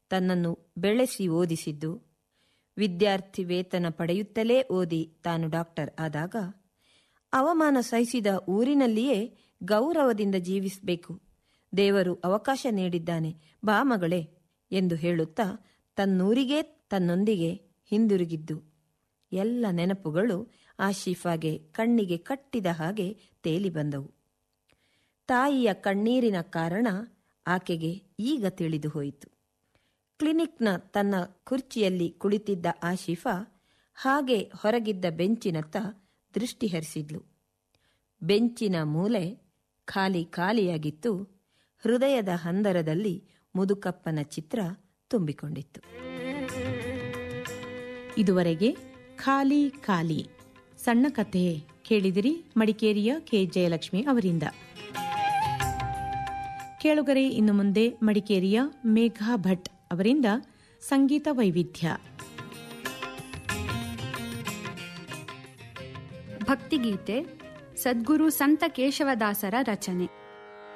ತನ್ನನ್ನು ಬೆಳೆಸಿ ಓದಿಸಿದ್ದು ವಿದ್ಯಾರ್ಥಿ ವೇತನ ಪಡೆಯುತ್ತಲೇ ಓದಿ ತಾನು ಡಾಕ್ಟರ್ ಆದಾಗ ಅವಮಾನ ಸಹಿಸಿದ ಊರಿನಲ್ಲಿಯೇ ಗೌರವದಿಂದ ಜೀವಿಸಬೇಕು ದೇವರು ಅವಕಾಶ ನೀಡಿದ್ದಾನೆ ಬಾ ಮಗಳೇ ಎಂದು ಹೇಳುತ್ತಾ ತನ್ನೂರಿಗೆ ತನ್ನೊಂದಿಗೆ ಹಿಂದಿರುಗಿದ್ದು ಎಲ್ಲ ನೆನಪುಗಳು ಆಶೀಫಾಗೆ ಕಣ್ಣಿಗೆ ಕಟ್ಟಿದ ಹಾಗೆ ತೇಲಿ ಬಂದವು ತಾಯಿಯ ಕಣ್ಣೀರಿನ ಕಾರಣ ಆಕೆಗೆ ಈಗ ತಿಳಿದು ಹೋಯಿತು ಕ್ಲಿನಿಕ್ನ ತನ್ನ ಕುರ್ಚಿಯಲ್ಲಿ ಕುಳಿತಿದ್ದ ಆಶೀಫಾ ಹಾಗೆ ಹೊರಗಿದ್ದ ಬೆಂಚಿನತ್ತ ದೃಷ್ಟಿ ಹರಿಸಿದ್ಲು ಬೆಂಚಿನ ಮೂಲೆ ಖಾಲಿ ಖಾಲಿಯಾಗಿತ್ತು ಹೃದಯದ ಹಂದರದಲ್ಲಿ ಮುದುಕಪ್ಪನ ಚಿತ್ರ ತುಂಬಿಕೊಂಡಿತ್ತು ಇದುವರೆಗೆ ಖಾಲಿ ಖಾಲಿ ಸಣ್ಣ ಕಥೆ ಕೇಳಿದಿರಿ ಮಡಿಕೇರಿಯ ಕೆ ಜಯಲಕ್ಷ್ಮಿ ಅವರಿಂದ ಕೇಳುಗರೆ ಇನ್ನು ಮುಂದೆ ಮಡಿಕೇರಿಯ ಮೇಘಾ ಭಟ್ ಅವರಿಂದ ಸಂಗೀತ ವೈವಿಧ್ಯ ಭಕ್ತಿಗೀತೆ ಸದ್ಗುರು ಸಂತ ಕೇಶವದಾಸರ ರಚನೆ